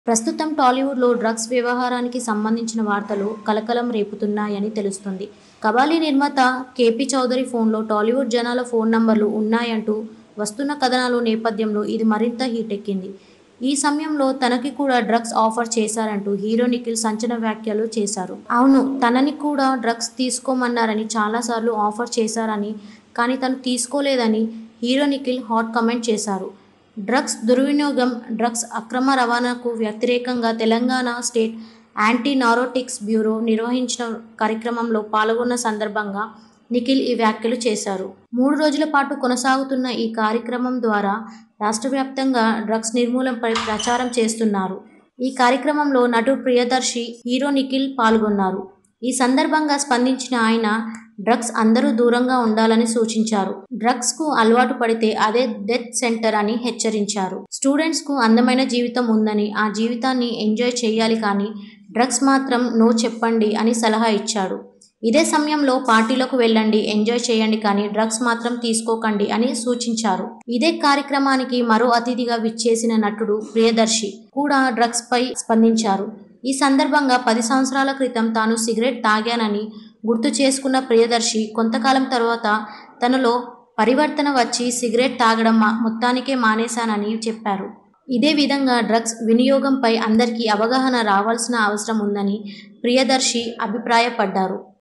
ప్రస్తుతం టాలీవుడ్లో డ్రగ్స్ వ్యవహారానికి సంబంధించిన వార్తలు కలకలం రేపుతున్నాయని తెలుస్తుంది కబాలీ నిర్మాత కేపీ చౌదరి ఫోన్లో టాలీవుడ్ జనాల ఫోన్ నంబర్లు ఉన్నాయంటూ వస్తున్న కథనాల నేపథ్యంలో ఇది మరింత హీటెక్కింది ఈ సమయంలో తనకి కూడా డ్రగ్స్ ఆఫర్ చేశారంటూ హీరో నిఖిల్ సంచలన వ్యాఖ్యలు చేశారు అవును తనని కూడా డ్రగ్స్ తీసుకోమన్నారని చాలాసార్లు ఆఫర్ చేశారని కానీ తను తీసుకోలేదని హీరో నిఖిల్ హాట్ కమెంట్ చేశారు డ్రగ్స్ దుర్వినియోగం డ్రగ్స్ అక్రమ రవాణాకు వ్యతిరేకంగా Telangana state anti narcotics bureau నిర్వహించిన కార్యక్రమంలో పాల్గొన్న సందర్భంగా నిఖిల్ ఈ వ్యాఖ్యలు చేశారు మూడు రోజుల పాటు కొనసాగుతున్న ఈ కార్యక్రమం ద్వారా రాష్ట్ర వ్యాప్తంగా డ్రగ్స్ నిర్మూలనపై ప్రచారం చేస్తున్నారు ఈ కార్యక్రమంలో నటుడు ప్రియదర్శి హీరో నిఖిల్ పాల్గొన్నారు ఈ సందర్భంగా స్పందించిన ఆయన డ్రగ్స్ అందరూ దూరంగా ఉండాలని సూచించారు డ్రగ్స్ కు అలవాటు పడితే అదే డెత్ సెంటర్ అని హెచ్చరించారు స్టూడెంట్స్ కు అందమైన జీవితం ఉందని ఆ జీవితాన్ని ఎంజాయ్ చేయాలి కానీ డ్రగ్స్ మాత్రం నో చెప్పండి అని సలహా ఇచ్చాడు ఇదే సమయంలో పార్టీలకు వెళ్ళండి ఎంజాయ్ చేయండి కానీ డ్రగ్స్ మాత్రం తీసుకోకండి అని సూచించారు ఇదే కార్యక్రమానికి మరో అతిథిగా విచ్చేసిన నటుడు ప్రియదర్శి కూడా డ్రగ్స్ పై స్పందించారు ఈ సందర్భంగా పది సంవత్సరాల క్రితం తాను సిగరెట్ తాగానని గుర్తు చేసుకున్న ప్రియదర్శి కొంతకాలం తర్వాత తనలో పరివర్తన వచ్చి సిగరెట్ తాగడం మా మొత్తానికే మానేశానని చెప్పారు ఇదే విధంగా డ్రగ్స్ వినియోగంపై అందరికీ అవగాహన రావాల్సిన అవసరం ఉందని ప్రియదర్శి అభిప్రాయపడ్డారు